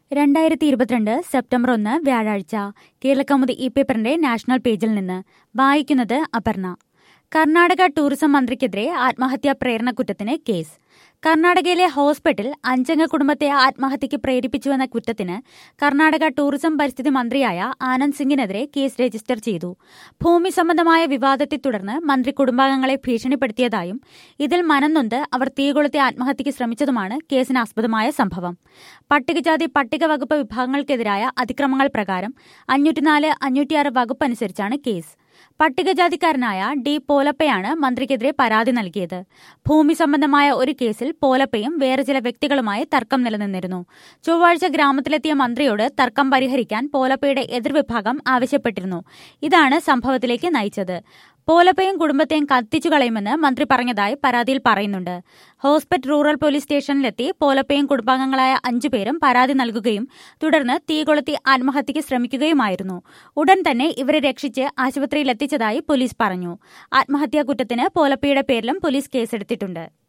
രണ്ടായിരത്തി ഇരുപത്തിരണ്ട് സെപ്റ്റംബർ ഒന്ന് വ്യാഴാഴ്ച കേരളക്കൗമുദി ഈ പേപ്പറിന്റെ നാഷണൽ പേജിൽ നിന്ന് വായിക്കുന്നത് അപർണ കർണാടക ടൂറിസം മന്ത്രിക്കെതിരെ ആത്മഹത്യാ പ്രേരണ കുറ്റത്തിന് കേസ് കർണാടകയിലെ ഹോസ്പിറ്റൽ അഞ്ചംഗ കുടുംബത്തെ ആത്മഹത്യയ്ക്ക് പ്രേരിപ്പിച്ചുവെന്ന കുറ്റത്തിന് കർണാടക ടൂറിസം പരിസ്ഥിതി മന്ത്രിയായ ആനന്ദ് സിംഗിനെതിരെ കേസ് രജിസ്റ്റർ ചെയ്തു ഭൂമി സംബന്ധമായ വിവാദത്തെ തുടർന്ന് മന്ത്രി കുടുംബാംഗങ്ങളെ ഭീഷണിപ്പെടുത്തിയതായും ഇതിൽ മനംനൊന്ത് അവർ തീകൊളുത്തി ആത്മഹത്യയ്ക്ക് ശ്രമിച്ചതുമാണ് കേസിന് ആസ്പദമായ സംഭവം പട്ടികജാതി പട്ടിക വകുപ്പ് വിഭാഗങ്ങൾക്കെതിരായ അതിക്രമങ്ങൾ പ്രകാരം അഞ്ഞൂറ്റിനാല് അഞ്ഞൂറ്റിയാറ് വകുപ്പ് അനുസരിച്ചാണ് കേസ് പട്ടികജാതിക്കാരനായ ഡി പോലപ്പയാണ് മന്ത്രിക്കെതിരെ പരാതി നൽകിയത് ഭൂമി സംബന്ധമായ ഒരു കേസിൽ പോലപ്പയും വേറെ ചില വ്യക്തികളുമായി തർക്കം നിലനിന്നിരുന്നു ചൊവ്വാഴ്ച ഗ്രാമത്തിലെത്തിയ മന്ത്രിയോട് തർക്കം പരിഹരിക്കാൻ പോലപ്പയുടെ എതിർവിഭാഗം ആവശ്യപ്പെട്ടിരുന്നു ഇതാണ് സംഭവത്തിലേക്ക് നയിച്ചത് പോലപ്പയും കുടുംബത്തെയും കത്തിച്ചു കളയുമെന്ന് മന്ത്രി പറഞ്ഞതായി പരാതിയിൽ പറയുന്നുണ്ട് ഹോസ്പെറ്റ് റൂറൽ പോലീസ് സ്റ്റേഷനിലെത്തി പോലപ്പയും കുടുംബാംഗങ്ങളായ അഞ്ചുപേരും പരാതി നൽകുകയും തുടർന്ന് തീ കൊളുത്തി ആത്മഹത്യയ്ക്ക് ശ്രമിക്കുകയുമായിരുന്നു ഉടൻ തന്നെ ഇവരെ രക്ഷിച്ച് ആശുപത്രിയിൽ എത്തിച്ചതായി പോലീസ് പറഞ്ഞു ആത്മഹത്യാ കുറ്റത്തിന് പോലപ്പയുടെ പേരിലും പോലീസ് കേസെടുത്തിട്ടുണ്ട്